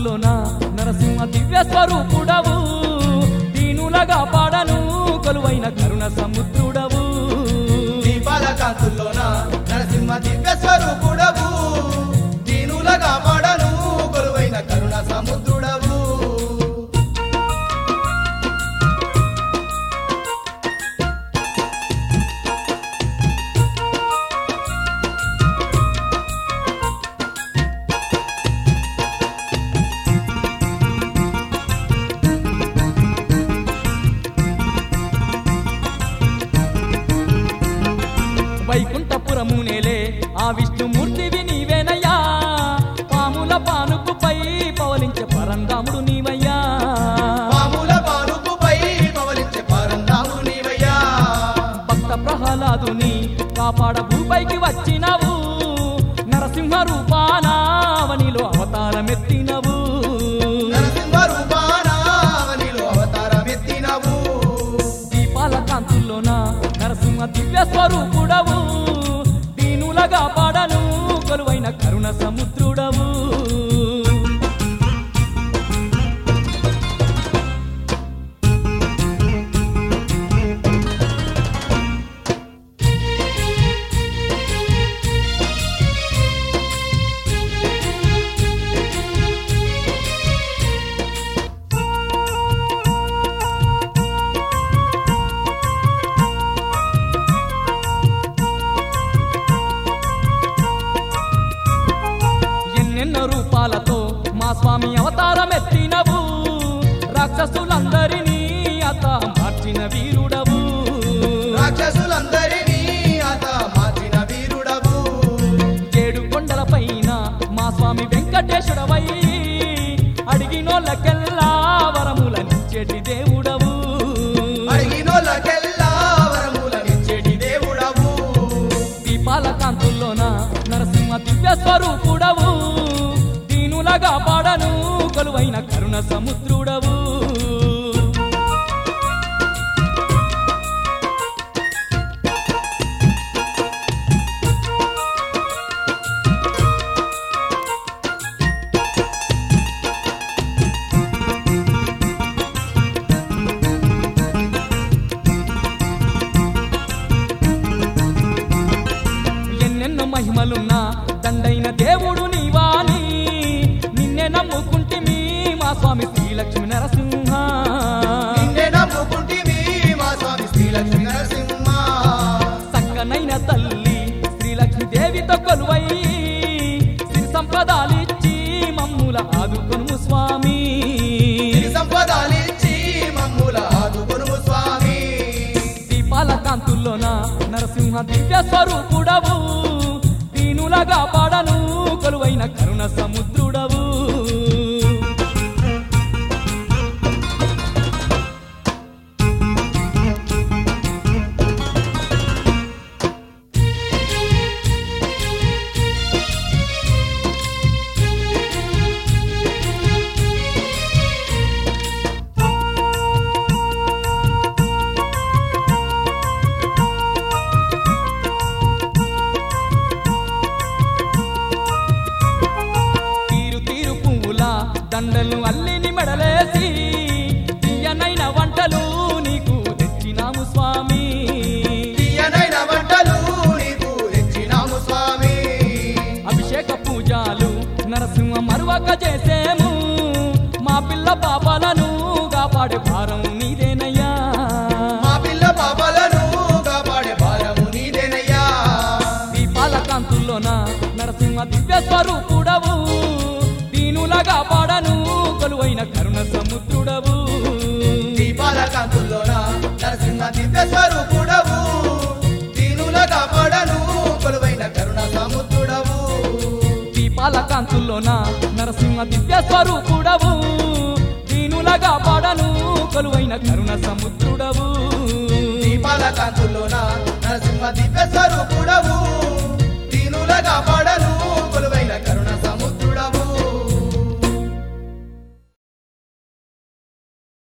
కాంతుల్లోన నరసింహ దివ్య స్వరూపుడవు దీనులగా పాడను కొలువైన కరుణ సముద్రుడవు దీపాల కాంతుల్లోన నరసింహ దివ్య స్వరూపుడవు దీనులగా పడను కొలువైన కరుణ సముద్రుడవు వైకుంఠపురము నేలే ఆ విష్ణుమూర్తివి నీవేనయ్యా పాముల పానుకుపై పవలించే పరంధాముడు నీవయ్యా పాముల పానుపుపై పవలించే పరంధాముడు నీవయ్యా భక్త ప్రహ్లాదుని కాపాడ భూపైకి వచ్చినవు నరసింహ రూపానావనిలో అవతారమెత్తినవు నరసింహ రూపాన అవనిలో అవతారమెత్తినవు దీపాల కాంతుల్లోన నరసింహ దివ్య స్వరూపుడవు దీనులగా పాడను కొలువైన కరుణ సముద్రుడవు ఎన్నెన్నో రూపాలతో మా స్వామి అవతారం ఎత్తినవు రాక్షసులందరినీ అత మార్చిన వీరుడవు రాక్షసులందరినీ అత మార్చిన వీరుడవు ఏడు కొండల పైన మా స్వామి వెంకటేశ్వరవై అడిగినోళ్ళకెల్లా వరములనిచ్చేటి దేవుడవు అడిగినోళ్ళకెల్లా వరములనిచ్చేటి దేవుడవు దీపాల కాంతుల్లోన నరసింహ దివ్య స్వరూపుడవు దీనులగా పాడను కొలువైన కరుణ సముద్రుడవు ఎన్నెన్నో మహిమలున్నా దండైన దేవుడు నీవాని నిన్నే నమ్ముకుంటిమి మా స్వామి శ్రీలక్ష్మి నరసింహ నిన్నే నమ్ముకుంటిమి మా స్వామి శ్రీలక్ష్మీ నరసింహ చక్కనైన తల్లి శ్రీలక్ష్మి దేవితో కొలువై శ్రీ సంపదాలిచ్చి మమ్ముల ఆదుకొను స్వామి సిరి సంపదాలిచ్చి మమ్ముల ఆదుకొనుము స్వామి దీపాల కాంతుల్లోన నరసింహ దివ్య స్వరూపుడవు దీనులగా పాడను కొలువైన కరుణ సముద్రుడవు తీరు తీరు పువ్వుల దండలు అల్లిని మెడలేసి తీయనైన వంటలు నీకు తెచ్చినాము స్వామి తీయనైన వంటలు నీకు తెచ్చినాము స్వామి అభిషేక పూజలు నరసింహ మరువక చేసేము మా పిల్ల పాపాలను కాపాడే భారం నీదేనయ్యా మా పిల్ల పాపలను కాపాడే భారము నీదేనయ్యా దీపాల కాంతుల్లోన నరసింహ దివ్య స్వరూపుడవు దీనులగా పాడను కొలువైన కరుణ సముద్రుడవు దీపాల కాంతుల్లోన నరసింహ దివ్య స్వరూపుడవు దీనుల కాపాడను కొలువైన కరుణ సముద్రుడవు దీపాల కాంతుల్లోన నరసింహ దివ్య స్వరూపుడవు దీనులగా పాడను కొలువైన కరుణ సముద్రుడవు దీపాల కాంతుల్లోన నరసింహ దివ్య స్వరూపుడవు